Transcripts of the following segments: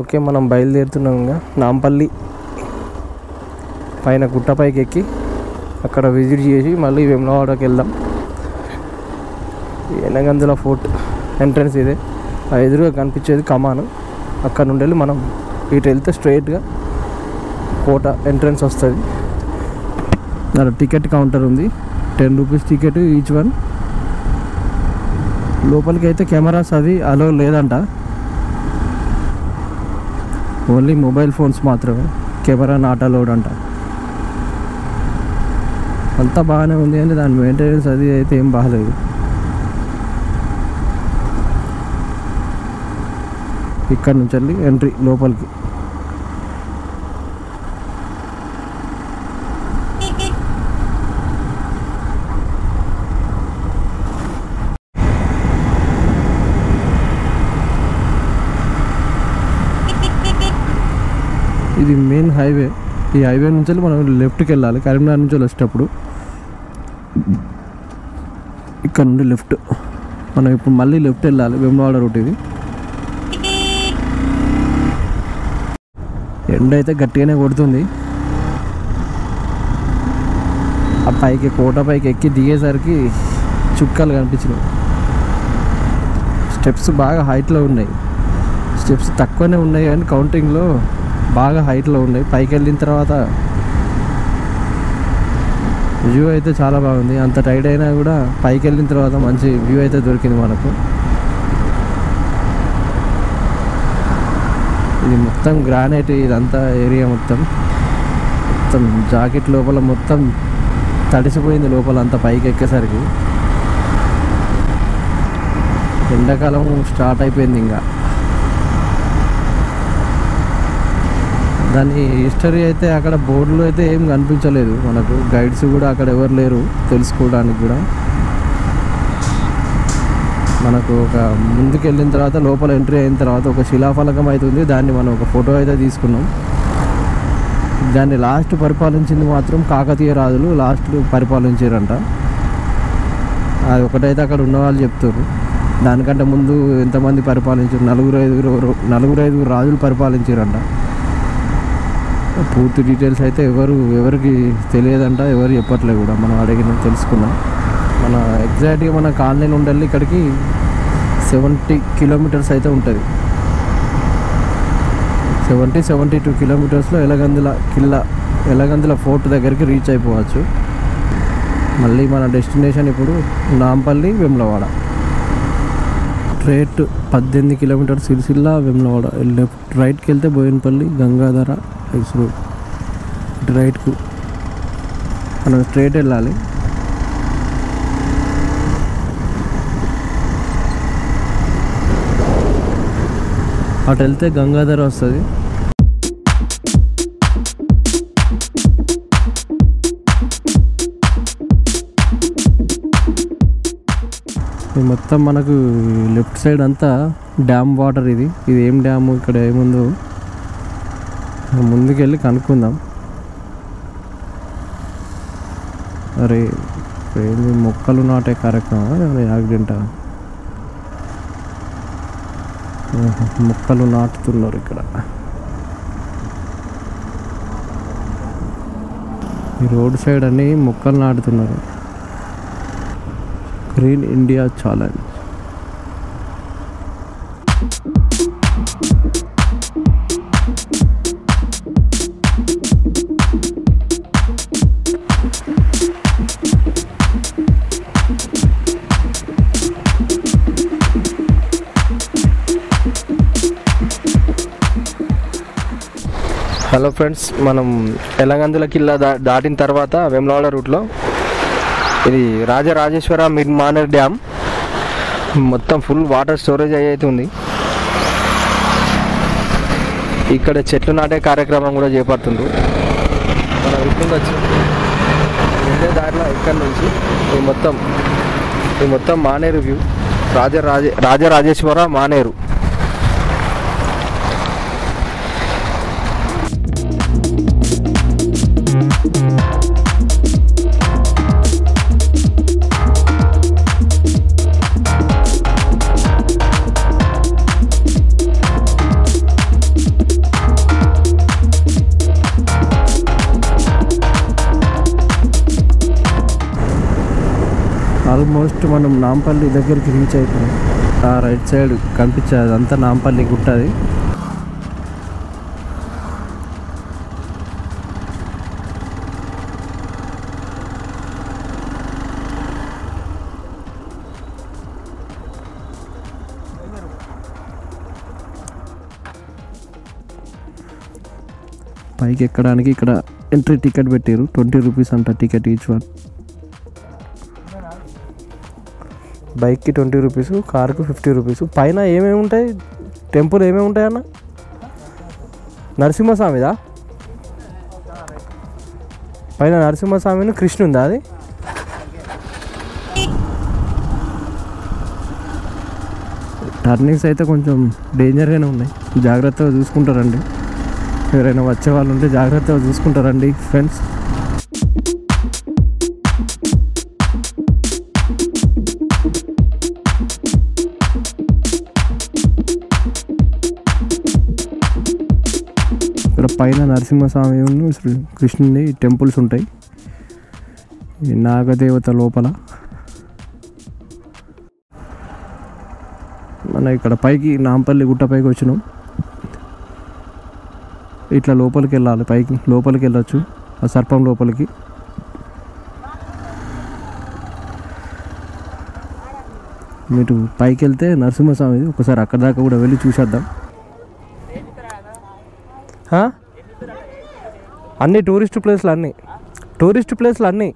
Okay మనం బయలుదేరుతున్నాం ఇంకా నాంపల్లి పైన గుట్టపైకి ఎక్కి అక్కడ విజిట్ చేసి మళ్ళీ వెమ్లవాడకి వెళ్దాం ఎనగందుల ఫోర్ట్ ఎంట్రన్స్ ఇదే ఆ ఎదురుగా కనిపించేది కమాను అక్కడ నుండి వెళ్ళి మనం ఇటు వెళ్తే స్ట్రైట్గా కోట ఎంట్రన్స్ వస్తుంది అక్కడ టికెట్ కౌంటర్ ఉంది ten rupees ticket each one లోపలికి అయితే కెమెరాస్ అవి అలో లేదంట ఓన్లీ మొబైల్ ఫోన్స్ మాత్రమే కెమెరా నాట్ అలౌడ్ అంట అంతా బాగానే ఉంది కానీ దాని మెయింటెనెన్స్ అది అయితే ఏం బాగాలేదు ఇక్కడ నుంచి వెళ్ళి ఎంట్రీ లోపలికి ఇది మెయిన్ హైవే ఈ హైవే నుంచి వెళ్ళి మనం లెఫ్ట్కి వెళ్ళాలి కరీంనగర్ నుంచి వెళ్ళి వచ్చేటప్పుడు ఇక్కడ నుండి లెఫ్ట్ మనం ఇప్పుడు మళ్ళీ లెఫ్ట్ వెళ్ళాలి వెమ్లవాడ రూట్ ఇది ఎండ అయితే గట్టిగానే కొడుతుంది ఆ పైకి కోట పైకి ఎక్కి దిగేసరికి చుక్కలు కనిపించినాయి స్టెప్స్ బాగా హైట్లో ఉన్నాయి స్టెప్స్ తక్కువనే ఉన్నాయి కానీ కౌంటింగ్లో బాగా హైట్లో ఉన్నాయి పైకి వెళ్ళిన తర్వాత వ్యూ అయితే చాలా బాగుంది అంత టైట్ అయినా కూడా పైకి వెళ్ళిన తర్వాత మంచి వ్యూ అయితే దొరికింది మనకు ఇది మొత్తం గ్రానైట్ ఇదంతా ఏరియా మొత్తం మొత్తం జాకెట్ లోపల మొత్తం తడిసిపోయింది లోపల అంతా పైకి ఎక్కేసరికి ఎండాకాలం స్టార్ట్ అయిపోయింది ఇంకా దాని హిస్టరీ అయితే అక్కడ బోర్డులో అయితే ఏం కనిపించలేదు మనకు గైడ్స్ కూడా అక్కడ ఎవరు లేరు తెలుసుకోవడానికి కూడా మనకు ఒక ముందుకు వెళ్ళిన తర్వాత లోపల ఎంట్రీ అయిన తర్వాత ఒక శిలాఫలకం అవుతుంది దాన్ని మనం ఒక ఫోటో అయితే తీసుకున్నాం దాన్ని లాస్ట్ పరిపాలించింది మాత్రం కాకతీయ రాజులు లాస్ట్ పరిపాలించారంట అది ఒకటైతే అక్కడ ఉన్న వాళ్ళు చెప్తారు దానికంటే ముందు ఎంతమంది పరిపాలించారు నలుగురు ఐదుగురు నలుగురు ఐదుగురు రాజులు పరిపాలించారంట పూర్తి డీటెయిల్స్ అయితే ఎవరు ఎవరికి తెలియదంట ఎవరు చెప్పట్లేదు కూడా మనం అడిగిన తెలుసుకున్నాం మన ఎగ్జాక్ట్గా మన కాలనీ నుండి వెళ్ళి ఇక్కడికి సెవెంటీ కిలోమీటర్స్ అయితే ఉంటుంది సెవెంటీ సెవెంటీ టూ కిలోమీటర్స్లో ఎలగందుల కిల్లా ఎలగందుల ఫోర్ట్ దగ్గరికి రీచ్ అయిపోవచ్చు మళ్ళీ మన డెస్టినేషన్ ఇప్పుడు నాంపల్లి వెమ్లవాడ స్ట్రేట్ పద్దెనిమిది కిలోమీటర్ సిరిసిల్ల వెమ్లవాడ లెఫ్ట్ రైట్కి వెళ్తే బోయినపల్లి గంగాధర హైస్ రోడ్ ఇటు రైట్కు మనం స్ట్రేట్ వెళ్ళాలి అటు వెళ్తే గంగాధర వస్తుంది ఇది మొత్తం మనకు లెఫ్ట్ సైడ్ అంతా డ్యామ్ వాటర్ ఇది ఇది ఏం డ్యామ్ ఇక్కడ ఏముందో ముందుకెళ్ళి కనుక్కుందాం అరే ఏంది మొక్కలు నాటే కార్యక్రమం యాక్సిడెంటా ఆహా, మొక్కలు నాటుతున్నారు ఇక్కడ ఈ రోడ్ సైడ్ అన్ని మొక్కలు నాటుతున్నారు green India challenge hello friends మనం ఎలగందుల కిల్లా దా దాటిన తర్వాత వెమ్లవాడ రూట్లో ఇది రాజరాజేశ్వర మిడ్ మానర్ డ్యామ్ మొత్తం ఫుల్ వాటర్ స్టోరేజ్ అయితే ఉంది ఇక్కడ చెట్లు నాటే కార్యక్రమం కూడా చేపడుతుండ్రు మనం ఇటుండొచ్చు ఇదే దారిలో ఇక్కడ నుంచి ఈ మొత్తం ఈ మొత్తం మానేరు వ్యూ రాజరాజే రాజరాజేశ్వర మానేరు ఆల్మోస్ట్ మనం నాంపల్లి దగ్గరికి రీచ్ అయిపోయాం ఆ రైట్ సైడ్ కనిపించేది అదంతా నాంపల్లి గుట్ట అది పైకి ఎక్కడానికి ఇక్కడ ఎంట్రీ టికెట్ పెట్టారు ట్వంటీ రూపీస్ అంట టికెట్ ఈచ్ వన్ బైక్కి ట్వంటీ రూపీస్ కార్కి ఫిఫ్టీ రూపీస్ పైన ఏమేమి ఉంటాయి టెంపుల్ ఏమేమి ఉంటాయి అన్న నరసింహస్వామిదా పైన నరసింహస్వామిని కృష్ణుందా అది టర్నింగ్స్ అయితే కొంచెం డేంజర్గానే ఉన్నాయి జాగ్రత్తగా చూసుకుంటారండి ఎవరైనా వచ్చే వాళ్ళు ఉంటే జాగ్రత్తగా చూసుకుంటారండి ఫ్రెండ్స్ ఇక్కడ పైన నరసింహస్వామి ఉన్ను శ్రీ- కృష్ణుని టెంపుల్స్ ఉంటాయి ఈ నాగదేవత లోపల మన ఇక్కడ పైకి నాంపల్లి గుట్ట పైకి వచ్చినాం ఇట్లా లోపలికి వెళ్ళాలి పైకి లోపలికి వెళ్ళొచ్చు ఆ సర్పం లోపలికి మీరు పైకి వెళ్తే నరసింహస్వామి ఒకసారి అక్కడ దాకా కూడా వెళ్ళి చూసేద్దాం హా? అన్ని టూరిస్ట్ ప్లేస్లు అన్నీ టూరిస్ట్ ప్లేస్లు అన్నీ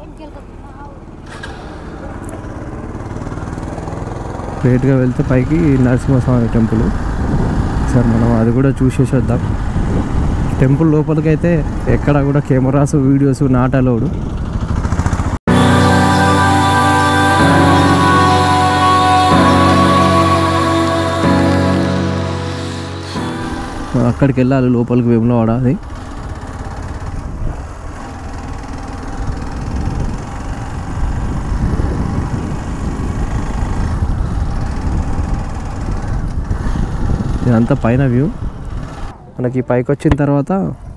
స్ట్రైట్గా వెళ్తే పైకి నరసింహస్వామి టెంపుల్ సార్ మనం అది కూడా చూసేసేద్దాం టెంపుల్ లోపలికి అయితే ఎక్కడ కూడా కెమెరాస్ వీడియోస్ నాట్ అలౌడ్ అక్కడికి వెళ్ళాలి లోపలికి వేములవాడ అది ఇదంతా పైన వ్యూ మనకి పైకి వచ్చిన తర్వాత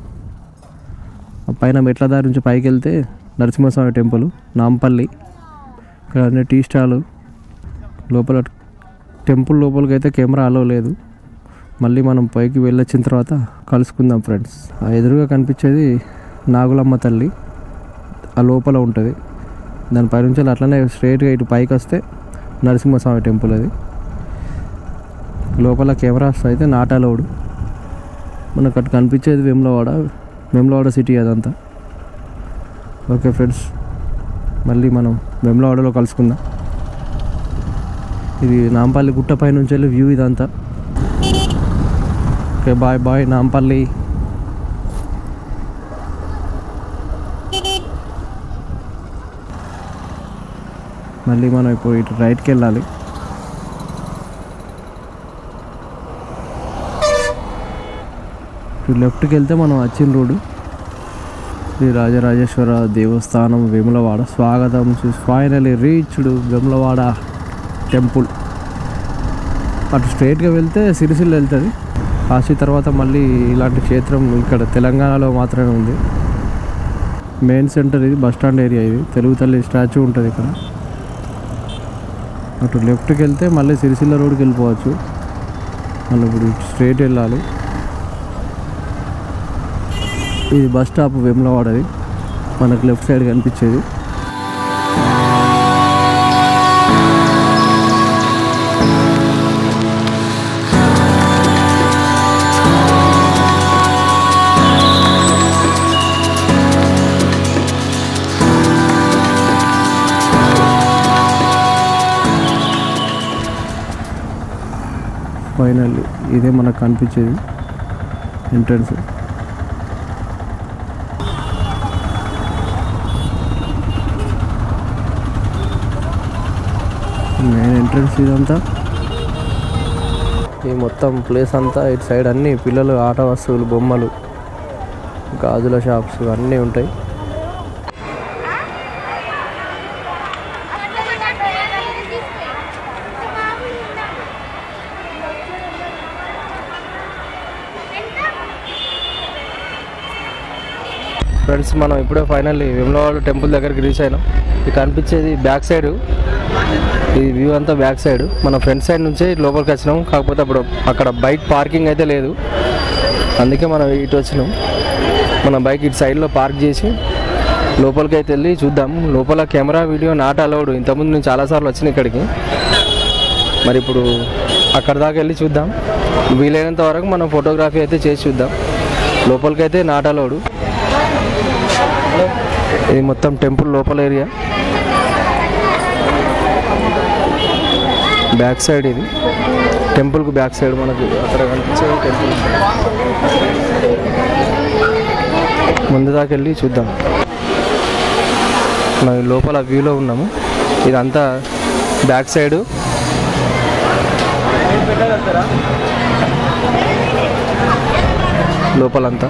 ఆ పైన మెట్ల దారి నుంచి పైకి వెళ్తే నరసింహస్వామి టెంపుల్ నాంపల్లి ఇక్కడ అన్ని టీ స్టాలు లోపల టెంపుల్ లోపలికి అయితే కెమెరా అలో లేదు మళ్ళీ మనం పైకి వెళ్ళొచ్చిన తర్వాత కలుసుకుందాం ఫ్రెండ్స్ ఆ ఎదురుగా కనిపించేది నాగులమ్మ తల్లి ఆ లోపల ఉంటుంది దాని పైనుంచి అట్లనే స్ట్రైట్గా ఇటు పైకి వస్తే నరసింహస్వామి టెంపుల్ అది లోపల కెమెరాస్ అయితే నాట్ అలౌడ్ మనకు అటు కనిపించేది వేములవాడ వేములవాడ సిటీ అదంతా ఓకే ఫ్రెండ్స్ మళ్ళీ మనం వేములవాడలో కలుసుకుందాం ఇది నాంపల్లి గుట్ట పై నుంచి వెళ్ళి వ్యూ ఇదంతా ఓకే బాయ్ బాయ్ నాంపల్లి మళ్ళీ మనం ఇప్పుడు ఇటు రైట్కి వెళ్ళాలి ఇటు లెఫ్ట్కి వెళ్తే మనం వచ్చిన రోడ్డు శ్రీ రాజరాజేశ్వర దేవస్థానం వేములవాడ స్వాగతం ఫైనలీ రీచ్డ్ వేములవాడ టెంపుల్ అటు స్ట్రైట్గా వెళ్తే సిరిసిల్ల వెళ్తుంది కాశీ తర్వాత మళ్ళీ ఇలాంటి క్షేత్రం ఇక్కడ తెలంగాణలో మాత్రమే ఉంది మెయిన్ సెంటర్ ఇది బస్ స్టాండ్ ఏరియా ఇది తెలుగు తల్లి స్టాచ్యూ ఉంటుంది ఇక్కడ అటు లెఫ్ట్కి వెళ్తే మళ్ళీ సిరిసిల్ల రోడ్కి వెళ్ళిపోవచ్చు మళ్ళీ ఇప్పుడు ఇటు స్ట్రైట్ వెళ్ళాలి ఇది బస్ స్టాప్ వేములవాడది మనకు లెఫ్ట్ సైడ్ కనిపించేది ఫైనల్లీ ఇదే మనకు కనిపించేది ఎంట్రన్స్ మెయిన్ ఎంట్రన్స్ ఇదంతా ఈ మొత్తం ప్లేస్ అంతా ఇటు సైడ్ అన్ని పిల్లలు ఆట వస్తువులు బొమ్మలు గాజుల షాప్స్ అన్నీ ఉంటాయి ఫ్రెండ్స్ మనం ఇప్పుడే ఫైనల్లీ విమలవాడ టెంపుల్ దగ్గరికి రీచ్ అయినాం ఇది కనిపించేది బ్యాక్ సైడ్ ఈ వ్యూ అంతా బ్యాక్ సైడ్ మన ఫ్రంట్ సైడ్ నుంచే లోపలికి వచ్చినాం కాకపోతే అప్పుడు అక్కడ బైక్ పార్కింగ్ అయితే లేదు అందుకే మనం ఇటు వచ్చినాం మన బైక్ ఇటు సైడ్లో పార్క్ చేసి లోపలికి అయితే వెళ్ళి చూద్దాం లోపల కెమెరా వీడియో నాట్ అలౌడ్ ఇంతకుముందు నేను చాలాసార్లు వచ్చిన ఇక్కడికి మరి ఇప్పుడు అక్కడ దాకా వెళ్ళి చూద్దాం వీలైనంత వరకు మనం ఫోటోగ్రఫీ అయితే చేసి చూద్దాం లోపలికి అయితే నాట్ అలౌడ్ ఇది మొత్తం టెంపుల్ లోపల ఏరియా బ్యాక్ సైడ్ ఇది టెంపుల్కి బ్యాక్ సైడ్ మనకు అక్కడ కనిపించే టెంపుల్ ముందు దాకా వెళ్ళి చూద్దాం మనం ఈ లోపల వ్యూలో ఉన్నాము ఇదంతా బ్యాక్ సైడ్ లోపలంతా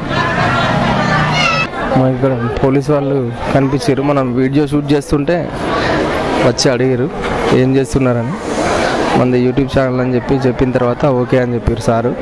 మా ఇక్కడ పోలీస్ వాళ్ళు కనిపించారు మనం వీడియో షూట్ చేస్తుంటే వచ్చి అడిగారు ఏం చేస్తున్నారని మనది యూట్యూబ్ ఛానల్ అని చెప్పి చెప్పిన తర్వాత ఓకే అని చెప్పారు సారు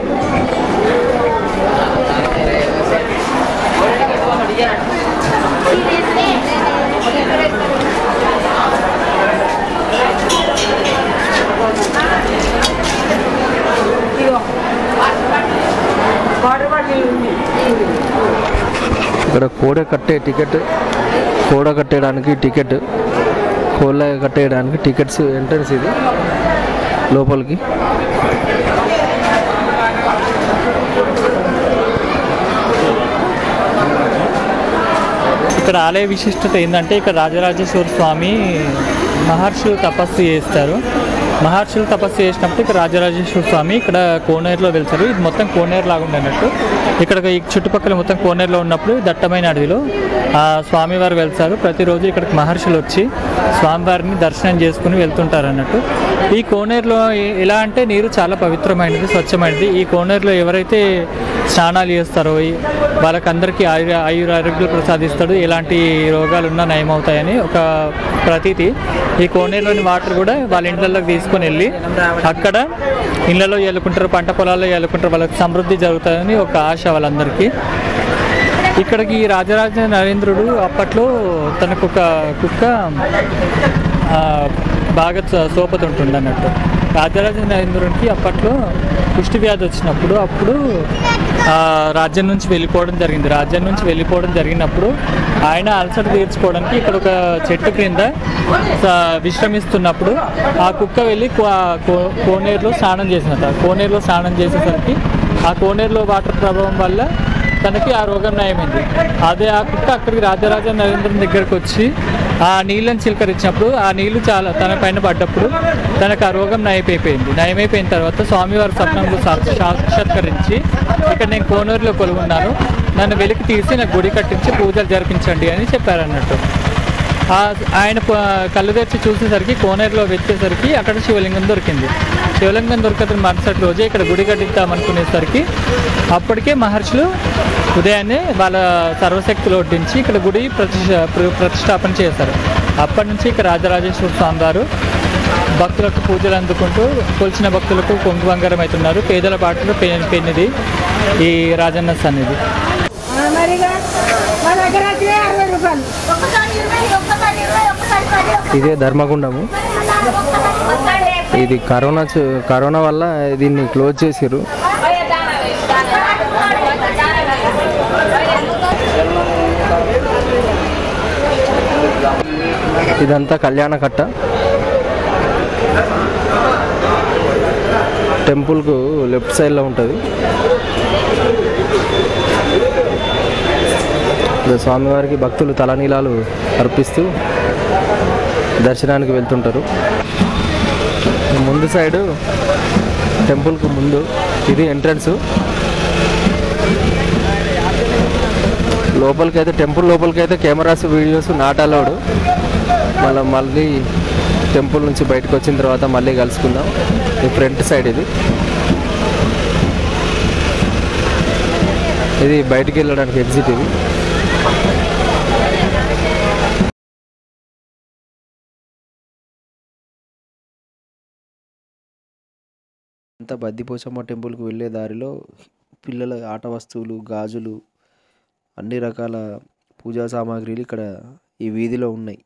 ఇక్కడ కోడ కట్టే టికెట్ కోడ కట్టేయడానికి టికెట్ కోళ్ళ కట్టేయడానికి టికెట్స్ ఎంట్రన్స్ ఇది లోపలికి ఇక్కడ ఆలయ విశిష్టత ఏంటంటే ఇక్కడ రాజరాజేశ్వర స్వామి మహర్షులు తపస్సు చేస్తారు మహర్షులు తపస్సు చేసినప్పుడు ఇక్కడ రాజరాజేశ్వర స్వామి ఇక్కడ కోనేరులో వెళ్తారు ఇది మొత్తం కోనేరు లాగా ఉండేటట్టు ఇక్కడ ఈ చుట్టుపక్కల మొత్తం కోనేరులో ఉన్నప్పుడు దట్టమైన అడవిలో ఆ స్వామివారు వెళ్తారు ప్రతిరోజు ఇక్కడికి మహర్షులు వచ్చి స్వామివారిని దర్శనం చేసుకుని వెళ్తుంటారు అన్నట్టు ఈ కోనేరులో ఎ- ఎలా అంటే నీరు చాలా పవిత్రమైనది స్వచ్ఛమైనది ఈ కోనేరులో ఎవరైతే స్నానాలు చేస్తారో ఈ- వాళ్ళకందరికీ ఆయుర ఆయుర ఆరోగ్యాలు ప్రసాదిస్తాడు ఎలాంటి రోగాలున్నా నయమవుతాయని ఒక ప్రతీతి ఈ కోనేరులోని వాటర్ కూడా వాళ్ళ ఇండ్లలోకి తీసుకొని వెళ్ళి అక్కడ ఇళ్ళలో చల్లుకుంటారు పంట పొలాల్లో చల్లుకుంటారు వాళ్ళకి సమృద్ధి జరుగుతుందని ఒక ఆశ వాళ్ళందరికీ ఇక్కడికి రాజరాజ నరేంద్రుడు అప్పట్లో తనకు ఒక కుక్క ఆ, బాగా స- సోపతుంటుంది అన్నట్టు రాజరాజ నరేంద్రుడికి అప్పట్లో కుష్టి వ్యాధి వచ్చినప్పుడు అప్పుడు ఆ, రాజ్యం నుంచి వెళ్ళిపోవడం జరిగింది రాజ్యం నుంచి వెళ్ళిపోవడం జరిగినప్పుడు ఆయన అలసట తీర్చుకోవడానికి ఇక్కడ ఒక చెట్టు క్రింద స- విశ్రమిస్తున్నప్పుడు ఆ కుక్క వెళ్ళి కో- కో- కోనేరులో స్నానం చేసినట్టు కోనేరులో స్నానం చేసేసరికి ఆ కోనేరులో వాటర్ ప్రభావం వల్ల తనకి ఆ రోగం నయమైంది అదే ఆ కుక్క అక్కడికి రాజరాజ నరేంద్రుని దగ్గరకు వచ్చి ఆ నీళ్ళని చిలకరించినప్పుడు ఆ నీళ్లు చాలా తన పైన పడ్డప్పుడు తనకు ఆ రోగం నయమైపోయింది నయమైపోయిన తర్వాత స్వామివారి స్వప్నంలో సాక్ష- సాక్షాత్కరించి ఇక్కడ నేను కోనూరులో కొలుగున్నాను నన్ను వెలికి తీసి నాకు గుడి కట్టించి పూజలు జరిపించండి అని చెప్పారు అన్నట్టు ఆ- ఆయన ప- కళ్ళు తెరిచి చూసేసరికి కోనేరులో వెచ్చేసరికి అక్కడ శివలింగం దొరికింది శివలింగం దొరికిన మరుసటి రోజే ఇక్కడ గుడి కట్టిద్దాం అనుకునేసరికి అప్పటికే మహర్షులు ఉదయాన్నే వాళ్ళ సర్వశక్తులు ఒడ్డించి ఇక్కడ గుడి ప్రతిష్ట ప్ర- ప్రతిష్టాపన చేశారు అప్పటి నుంచి ఇక్కడ రాజరాజేశ్వర స్వామి వారు భక్తులకు పూజలు అందుకుంటూ కొలిచిన భక్తులకు కొంగు బంగారం అవుతున్నారు పేదల పాటలు పె పెన్నిది ఈ రాజన్న సన్నిధి మరిగా మా దగ్గర అయితే అరవై రూపాయలు ఒక్కసారి ఇరవై ఒక్కసారి ఇరవై ఒక్కసారి పది ఇదే ధర్మగుండము ఒక్కసారి ఇది కరోనా చ- కరోనా వల్ల దీన్ని క్లోజ్ చేసారు ఇదంతా కళ్యాణ కట్ట టెంపుల్కు లెఫ్ట్ సైడ్లో ఉంటుంది ఇక్కడ స్వామివారికి భక్తులు తలనీలాలు అర్పిస్తూ దర్శనానికి వెళ్తుంటారు ముందు సైడు టెంపుల్కు ముందు ఇది ఎంట్రన్స్ లోపలికైతే టెంపుల్ లోపలికైతే కెమెరాస్ వీడియోస్ నాట్ అలౌడ్ మళ్ళీ మళ్ళీ టెంపుల్ నుంచి బయటకు వచ్చిన తర్వాత మళ్ళీ కలుసుకుందాం ఈ ఫ్రంట్ సైడ్ ఇది ఇది బయటికి వెళ్ళడానికి ఎగ్జిట్ ఇది అంతా బద్దిపోచమ్మ టెంపుల్కి వెళ్ళే దారిలో పిల్లల ఆట వస్తువులు గాజులు అన్ని రకాల పూజా సామాగ్రిలు ఇక్కడ ఈ వీధిలో ఉన్నాయి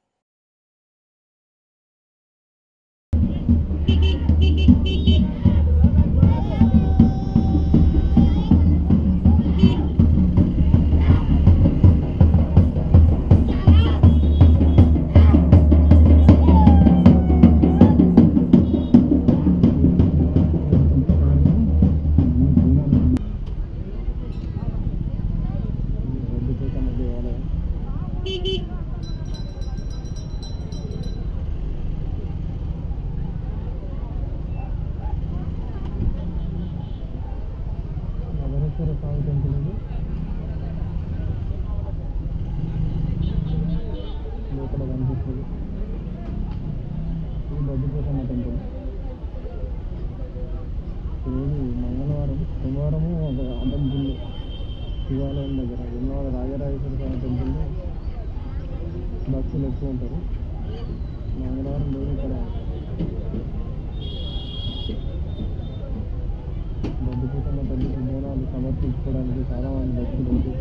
లోపల కనిపిస్తుంది ఇది బద్దిపోతమ్మ టెంపుల్ ఈరోజు మంగళవారం సోమవారము ఒక అడ్డం గుళ్ళు శివాలయం దగ్గర విన్నవాడ రాజరాజేశ్వర స్వామి టెంపుల్లో భక్తులు ఎక్కువ ఉంటారు మంగళవారం రోజు ఇక్కడ బద్దిపోతమ్మ తల్లికి బోనాలు సమర్పించుకోవడానికి చాలా మంది భక్తులు ఉంటారు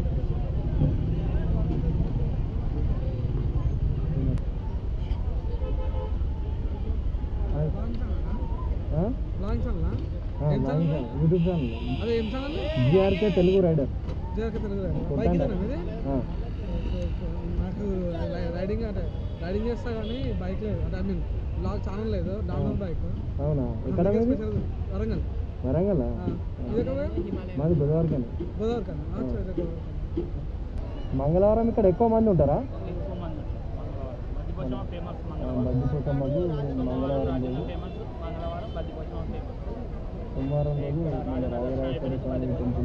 ఆ? లాంగ్ ఛానల్ ఆ, లాంగ్ ఛానల్, యూట్యూబ్ ఛానల్ అదే ఏం ఛానల్ జిఆర్కే తెలుగు రైడర్ జరగ తెలుగు కొట్టండి. బైక్ ఇదేనా మీది ఆ, నాకు రై- రైడింగ్ అంటే రైడింగ్ చేస్తా కానీ బైక్ లేదు అంటే ఐ మీన్ బ్లాగ్ ఛానల్ లేదు డౌన్లోడ్ బైక్ అవునా ఎక్కడ మీది స్పెషల్ వరంగల్ వరంగల్ ఆ, ఇది ఎక్కడ మాది బుధవారం గోదావరి కన్నా ఆ, సరే, ఇక్కడ. మంగళవారం ఇక్కడ ఎక్కువ మంది ఉంటారా ఎక్కువ మంది బద్దిపోచమ్మ ఫేమస్ బద్దిపోతమ్మకి మంగళవారం రోజు ఫేమస్ మంగళవారం బద్దిపోచమ్మ ఫేమస్ సోమవారం రోజు మన Rajarajeshwara Swamy temple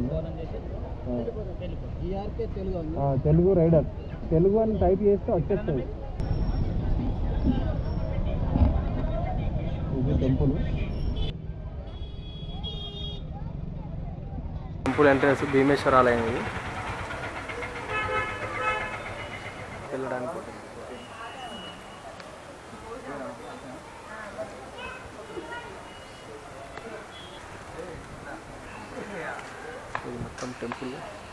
ERK Telugu Telugu rider Telugu అని టైప్ చేస్తే వచ్చేస్తుంది ఇది టెంపుల్ టెంపుల్ ఎంట్రన్స్ భీమేశ్వర ఆలయం ఇది వెళ్ళడానికి ఇది మొత్తం టెంపుల్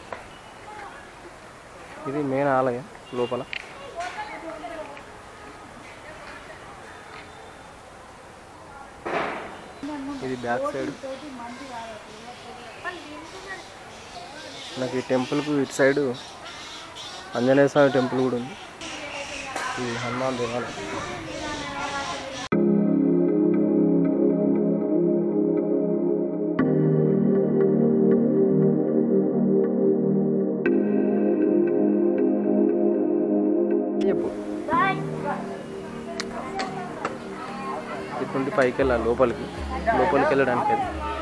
ఇది మెయిన్ ఆలయం లోపల ఇది బ్యాక్ సైడ్ నాకు ఈ టెంపుల్కు ఇటు సైడ్ ఆంజనేయ స్వామి టెంపుల్ కూడా ఉంది ఇది హనుమాన్ దేవాలయం చెప్పు ఇటు నుండి పైకి వెళ్ళాలి లోపలికి లోపలికి వెళ్ళడానికి అది